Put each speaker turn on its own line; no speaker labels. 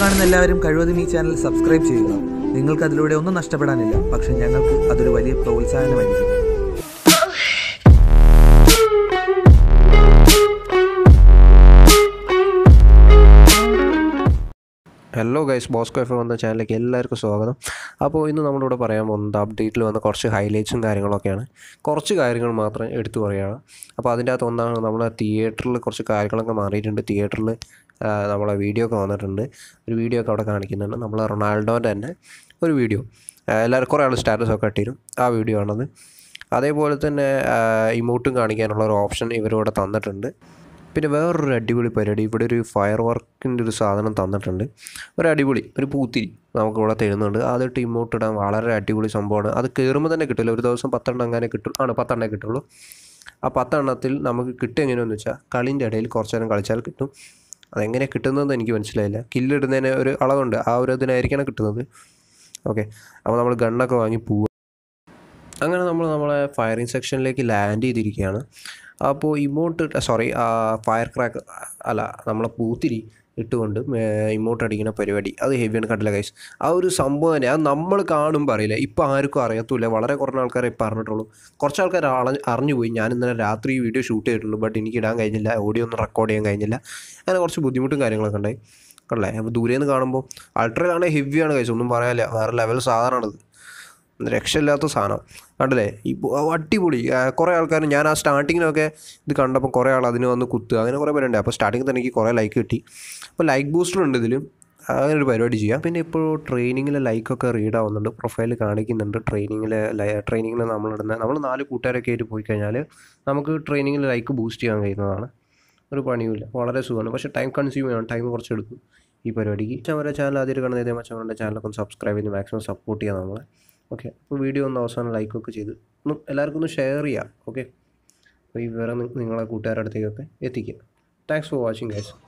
കാണുന്ന എല്ലാവരും കഴിവതും ഈ ചാനൽ സബ്സ്ക്രൈബ് ചെയ്യുക നിങ്ങൾക്ക് അതിലൂടെ ഒന്നും നഷ്ടപ്പെടാനില്ല പക്ഷെ ഞങ്ങൾക്ക് അതൊരു വലിയ പ്രോത്സാഹനമായിരിക്കും
ഹലോ ഗൈസ് ബോസ്കോ എഫ് വന്ന ചാനലിലേക്ക് എല്ലാവർക്കും സ്വാഗതം അപ്പോൾ ഇന്ന് നമ്മളിവിടെ പറയാൻ പോകുന്നത് അപ്ഡേറ്റിൽ വന്ന കുറച്ച് ഹൈലൈറ്റ്സും കാര്യങ്ങളൊക്കെയാണ് കുറച്ച് കാര്യങ്ങൾ മാത്രം എടുത്തു പറയുകയാണ് അപ്പോൾ അതിൻ്റെ അകത്ത് ഒന്നാണ് നമ്മളെ തിയേറ്ററിൽ കുറച്ച് കാര്യങ്ങളൊക്കെ മാറിയിട്ടുണ്ട് തിയേറ്ററിൽ നമ്മളെ വീഡിയോ ഒക്കെ വന്നിട്ടുണ്ട് ഒരു വീഡിയോ ഒക്കെ അവിടെ കാണിക്കുന്നുണ്ട് നമ്മൾ റൊണാൾഡോൻ്റെ തന്നെ ഒരു വീഡിയോ എല്ലാവരും കുറേ ആൾ സ്റ്റാറ്റസ് ഒക്കെ ഇട്ടിരും ആ വീഡിയോ ആണത് അതേപോലെ തന്നെ ഇമോട്ടും കാണിക്കാനുള്ള ഒരു ഓപ്ഷൻ ഇവരിവിടെ തന്നിട്ടുണ്ട് പിന്നെ വേറൊരു അടിപൊളി പരിപാടി ഇവിടെ ഒരു ഫയർ വർക്കിൻ്റെ ഒരു സാധനം തന്നിട്ടുണ്ട് ഒരു അടിപൊളി ഒരു പൂത്തിരി നമുക്കിവിടെ തരുന്നുണ്ട് അതിട്ട് ഇമോട്ട് ഇടാൻ വളരെ അടിപൊളി സംഭവമാണ് അത് കയറുമ്പോൾ തന്നെ കിട്ടില്ല ഒരു ദിവസം പത്തെണ്ണം അങ്ങനെ കിട്ടും ആണ് പത്തെണ്ണേ കിട്ടുള്ളൂ ആ പത്തെണ്ണത്തിൽ നമുക്ക് കിട്ടുക എങ്ങനെയാണെന്ന് വെച്ചാൽ കളീൻ്റെ ഇടയിൽ കുറച്ച് നേരം കളിച്ചാൽ കിട്ടും അതെങ്ങനെ കിട്ടുന്നതെന്ന് എനിക്ക് മനസ്സിലായില്ല കില്ലിടുന്നതിന് ഒരു അളവുണ്ട് ആ ഒരു ഇതിനായിരിക്കണം കിട്ടുന്നത് ഓക്കെ അപ്പോൾ നമ്മൾ ഗണ്ണൊക്കെ വാങ്ങി പോവുക അങ്ങനെ നമ്മൾ നമ്മളെ ഫയറിംഗ് സെക്ഷനിലേക്ക് ലാൻഡ് ചെയ്തിരിക്കുകയാണ് അപ്പോൾ ഇമോട്ട് സോറി ഫയർ ക്രാക്ക് അല്ല നമ്മളെ പൂത്തിരി ഇട്ടുകൊണ്ട് ഇമോട്ട് അടിക്കുന്ന പരിപാടി അത് ഹെവിയാണ് കണ്ടില്ല ഗൈസ് ആ ഒരു സംഭവം തന്നെ അത് നമ്മൾ കാണുമ്പോൾ അറിയില്ല ഇപ്പോൾ ആർക്കും അറിയത്തില്ല വളരെ കുറഞ്ഞ ആൾക്കാരെ ഇപ്പോൾ അറിഞ്ഞിട്ടുള്ളൂ കുറച്ച് ആൾക്കാർ അള അറിഞ്ഞുപോയി ഞാൻ ഇന്നലെ രാത്രി ഈ വീഡിയോ ഷൂട്ട് ചെയ്തിട്ടുണ്ട് ബട്ട് എനിക്ക് ഇടാൻ കഴിഞ്ഞില്ല ഓഡിയോ ഒന്നും റെക്കോർഡ് ചെയ്യാൻ കഴിഞ്ഞില്ല അങ്ങനെ കുറച്ച് ബുദ്ധിമുട്ടും കാര്യങ്ങളൊക്കെ ഉണ്ടായി കണ്ടല്ലേ അപ്പോൾ ദൂരെ നിന്ന് കാണുമ്പോൾ അൾട്രയിലാണെങ്കിൽ ഹെവിയാണ് കഴിച്ചു ഒന്നും പറയാനില്ല വേറെ ലെവൽ സാധനമാണത് രക്ഷയില്ലാത്ത സാധനം കണ്ടില്ലേ ഈ അടിപൊളി കുറേ ആൾക്കാർ ഞാൻ ആ സ്റ്റാർട്ടിങ്ങിനൊക്കെ ഇത് കണ്ടപ്പോൾ കുറേ ആൾ അതിന് വന്ന് കുത്തുക അങ്ങനെ കുറേ പേരുണ്ട് അപ്പോൾ സ്റ്റാർട്ടിങ്ങിൽ തന്നെ എനിക്ക് കുറേ ലൈക്ക് കിട്ടി അപ്പോൾ ലൈക്ക് ബൂസ്റ്റർ ഉണ്ട് ഇതിലും അങ്ങനെ ഒരു പരിപാടി ചെയ്യാം പിന്നെ ഇപ്പോൾ ട്രെയിനിങ്ങിലെ ലൈക്കൊക്കെ റീഡ് ആവുന്നുണ്ട് പ്രൊഫൈൽ കാണിക്കുന്നുണ്ട് ട്രെയിനിങ്ങിലെ ട്രെയിനിങ്ങിൽ നമ്മളിടുന്ന നമ്മൾ നാല് കൂട്ടുകാരൊക്കെ ആയിട്ട് പോയി കഴിഞ്ഞാൽ നമുക്ക് ട്രെയിനിങ്ങിൽ ലൈക്ക് ബൂസ്റ്റ് ചെയ്യാൻ കഴിയുന്നതാണ് ഒരു പണിയുമില്ല വളരെ സുഖമാണ് പക്ഷേ ടൈം കൺസ്യൂം ചെയ്യണം ടൈം കുറച്ച് എടുക്കും ഈ പരിപാടിക്ക് ചവരെ ചാനൽ ആദ്യം കാണുന്ന ഇതേ മച്ചവരുടെ ചാനലൊക്കെ ഒന്ന് സബ്സ്ക്രൈബ് ചെയ്ത് മാക്സിമം സപ്പോർട്ട് ചെയ്യാം നമ്മളെ ഓക്കെ അപ്പോൾ വീഡിയോ ഒന്ന് അവസാനം ലൈക്കൊക്കെ ചെയ്ത് ഒന്ന് എല്ലാവർക്കും ഒന്ന് ഷെയർ ചെയ്യാം ഓക്കെ അപ്പോൾ ഈ വിവരം നിങ്ങളെ കൂട്ടുകാരുടെ അടുത്തേക്കൊക്കെ എത്തിക്കുക താങ്ക്സ് ഫോർ വാച്ചിങ് ഗൈസ്